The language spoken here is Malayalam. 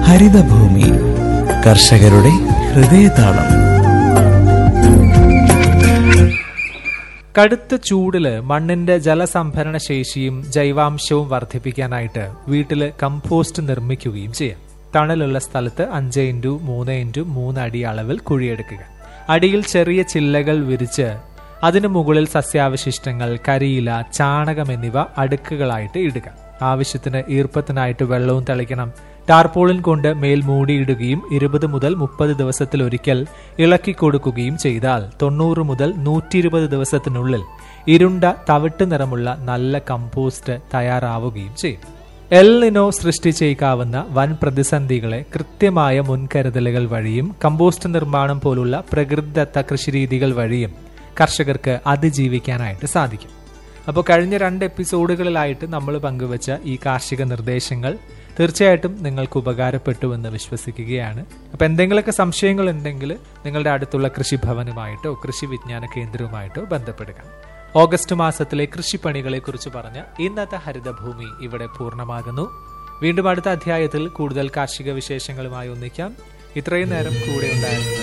ഹരിതഭൂമി കർഷകരുടെ ഹൃദയതാളം കടുത്ത ചൂടില് മണ്ണിന്റെ ജലസംഭരണ ശേഷിയും ജൈവാംശവും വർദ്ധിപ്പിക്കാനായിട്ട് വീട്ടില് കമ്പോസ്റ്റ് നിർമ്മിക്കുകയും ചെയ്യാം തണലുള്ള സ്ഥലത്ത് അഞ്ച് ഇൻറ്റു മൂന്ന് ഇൻറ്റു മൂന്ന് അടി അളവിൽ കുഴിയെടുക്കുക അടിയിൽ ചെറിയ ചില്ലകൾ വിരിച്ച് അതിനു മുകളിൽ സസ്യാവശിഷ്ടങ്ങൾ കരിയില ചാണകം എന്നിവ അടുക്കുകളായിട്ട് ഇടുക ആവശ്യത്തിന് ഈർപ്പത്തിനായിട്ട് വെള്ളവും തളിക്കണം ടാർപോളിൻ കൊണ്ട് മേൽ മൂടിയിടുകയും ഇരുപത് മുതൽ മുപ്പത് ദിവസത്തിൽ ഒരിക്കൽ ഇളക്കി കൊടുക്കുകയും ചെയ്താൽ തൊണ്ണൂറ് മുതൽ നൂറ്റി ഇരുപത് ദിവസത്തിനുള്ളിൽ ഇരുണ്ട തവിട്ട് നിറമുള്ള നല്ല കമ്പോസ്റ്റ് തയ്യാറാവുകയും ചെയ്യും എൽനിനോ സൃഷ്ടിച്ചേക്കാവുന്ന വൻ പ്രതിസന്ധികളെ കൃത്യമായ മുൻകരുതലുകൾ വഴിയും കമ്പോസ്റ്റ് നിർമ്മാണം പോലുള്ള പ്രകൃതിദത്ത കൃഷിരീതികൾ വഴിയും കർഷകർക്ക് അതിജീവിക്കാനായിട്ട് സാധിക്കും അപ്പോൾ കഴിഞ്ഞ രണ്ട് എപ്പിസോഡുകളിലായിട്ട് നമ്മൾ പങ്കുവച്ച ഈ കാർഷിക നിർദ്ദേശങ്ങൾ തീർച്ചയായിട്ടും നിങ്ങൾക്ക് ഉപകാരപ്പെട്ടു എന്ന് വിശ്വസിക്കുകയാണ് അപ്പോൾ എന്തെങ്കിലുമൊക്കെ സംശയങ്ങൾ ഉണ്ടെങ്കിൽ നിങ്ങളുടെ അടുത്തുള്ള കൃഷിഭവനുമായിട്ടോ കൃഷി വിജ്ഞാന കേന്ദ്രവുമായിട്ടോ ബന്ധപ്പെടുക ഓഗസ്റ്റ് മാസത്തിലെ കൃഷിപ്പണികളെ കുറിച്ച് പറഞ്ഞ ഇന്നത്തെ ഹരിതഭൂമി ഇവിടെ പൂർണ്ണമാകുന്നു വീണ്ടും അടുത്ത അധ്യായത്തിൽ കൂടുതൽ കാർഷിക വിശേഷങ്ങളുമായി ഒന്നിക്കാം ഇത്രയും നേരം കൂടെ ഉണ്ടായിരുന്നത്